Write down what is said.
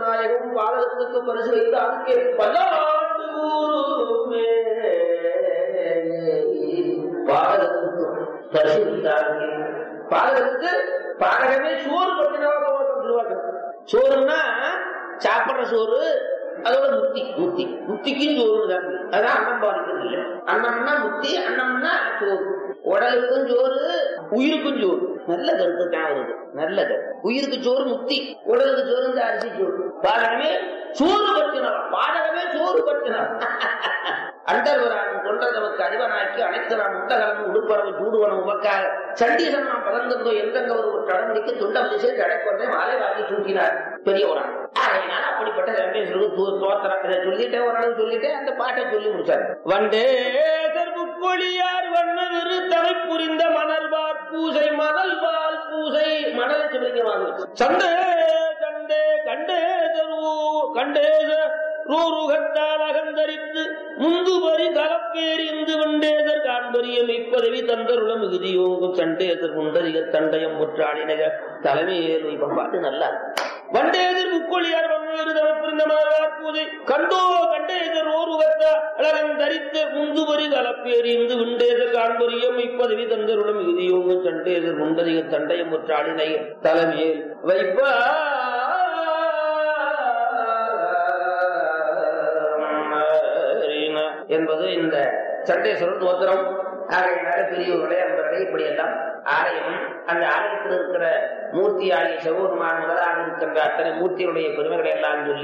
நாயகம் பாதகத்துக்கு பரிசு வைத்து அங்கே பல்லாண்டு ஊருமே பாதகத்துக்கு பரிசு வைத்தாங்க பாதகத்துக்கு பாதகமே சோறு பத்தினவாக சொல்லுவாங்க சோறுன்னா சாப்பிடுற சோறு அதோட முத்தி முத்தி முத்திக்கும் சோறு தான் அதான் அன்னம் பாதிக்கிறது இல்லை அன்னம்னா முத்தி அன்னம்னா சோறு உடலுக்கும் சோறு உயிருக்கும் சோறு நல்ல கருத்து தான் வருது நல்ல கருத்து உயிருக்கு சோறு முத்தி உடலுக்கு சோறு இந்த அரிசி சோறு பாதகமே சோறு பற்றினார் பாதகமே சோறு பற்றினார் அண்டர்வரான் தொண்டர் நமக்கு அறிவனாக்கி அனைத்தரான் முட்டகலன் உடுப்பரவு சூடுவனம் உமக்காக சண்டீசன் நாம் பதந்தந்தோ எந்தெங்க ஒரு கடமுடிக்கு துண்டம் திசை தடைக்கொண்டே மாலை வாங்கி சூட்டினார் பெரியவரான் அதனால அப்படிப்பட்ட வெங்கடேஸ்வருக்கு தோத்திரம் இதை சொல்லிட்டேன் ஒரு அளவு சொல்லிட்டேன் அந்த பாட்டை சொல்லி முடிச்சாரு வண்டே முக்கொழியார் வண்ணவிரு தலை புரிந்த மணல்வார் பூசை மணல்வால் பூசை மணலை சிவலிங்கமாக சண்டே கண்டே கண்டே கண்டேத ரூருகத்தால் அகந்தரித்து முந்துபரி கலப்பேறிந்து வண்டேதர் காண்பரிய மெய்ப்பதவி தந்தருள மிகுதியோங்கும் சண்டேதர் குண்டரிக தண்டயம் முற்றாளினக தலைமையேறு இப்ப பாட்டு நல்லா இருக்கு. வண்டேதர் முக்கொழியார் வண்ணவிருதமப்பிருந்தமார் பூஜை கண்டோ கண்டேதர் ஓருகத்த அழகன் தரித்து முந்துபரி கலப்பேறிந்து விண்டேதர் காண்பரியம் இப்பதவி தந்தருள மிகுதியோங்கும் சண்டேதர் குண்டரிக தண்டயம் முற்றாளினை தலைமையில் வைப்பா என்பது இந்த சண்டேஸ்வரன் தோத்திரம் ஆகையினால பெரியவர்களே அன்பர்களே இப்படி எல்லாம் ஆலயம் அந்த ஆலயத்தில் இருக்கிற மூர்த்தி ஆகிய சிவபெருமான் முதலாக இருக்கின்ற அத்தனை மூர்த்தியுடைய பெருமைகளை எல்லாம் சொல்லி